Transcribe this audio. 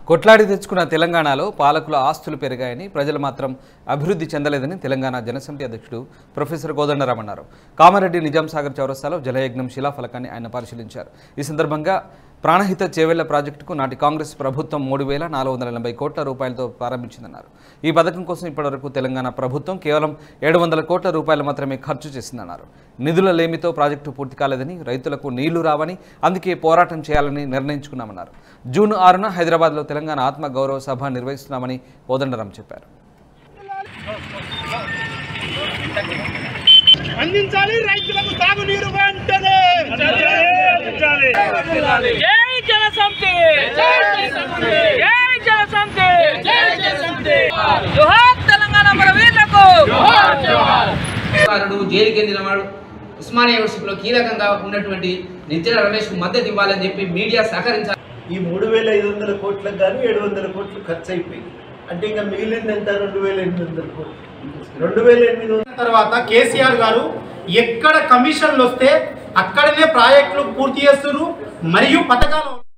కొట్లాడి తెచ్చుకున్న తెలంగాణలో పాలకుల ఆస్తులు పెరిగాయని ప్రజలు మాత్రం అభివృద్ధి చెందలేదని తెలంగాణ జనసమితి అధ్యక్షుడు ప్రొఫెసర్ కోదండరాం అన్నారు కామారెడ్డి నిజాం సాగర్ చౌరస్తాలో జలయజ్ఞం శిలాఫలకాన్ని ఆయన పరిశీలించారు ఈ సందర్భంగా ప్రాణహిత చేవెళ్ల ప్రాజెక్టుకు నాటి కాంగ్రెస్ ప్రభుత్వం మూడు వేల నాలుగు వందల ఎనభై కోట్ల రూపాయలతో ప్రారంభించిందన్నారు ఈ పథకం కోసం ఇప్పటివరకు తెలంగాణ ప్రభుత్వం కేవలం ఏడు వందల కోట్ల రూపాయలు మాత్రమే ఖర్చు చేసిందన్నారు నిధుల లేమితో ప్రాజెక్టు పూర్తి కాలేదని రైతులకు నీళ్లు రావని అందుకే పోరాటం చేయాలని నిర్ణయించుకున్నామన్నారు జూన్ ఆరున హైదరాబాద్లో తెలంగాణ ఆత్మ గౌరవ సభ నిర్వహిస్తున్నామని కోదండరాం చెప్పారు అందించాలి రైతులకు తాగునీరు వెంటనే జై జనసమితి జై జనసమితి జోహార్ తెలంగాణ మన వీరులకు వారుడు జైలుకి వెళ్ళినవాడు ఉస్మానియా యూనివర్సిటీలో కీలకంగా ఉన్నటువంటి నిత్య రమేష్ కు మద్దతు ఇవ్వాలని చెప్పి మీడియా సహకరించాలి ఈ మూడు వేల ఐదు వందల కోట్లకు గాను ఏడు వందల కోట్లు ఖర్చు అయిపోయింది అంటే ఇంకా మిగిలింది ఎంత రెండు వేల ఎనిమిది వందల కోట్లు రెండు వేల ఎనిమిది వందల తర్వాత కేసీఆర్ గారు ఎక్కడ కమిషన్లు వస్తే అక్కడనే ప్రాజెక్టులు పూర్తి చేస్తున్నారు మరియు పథకాలు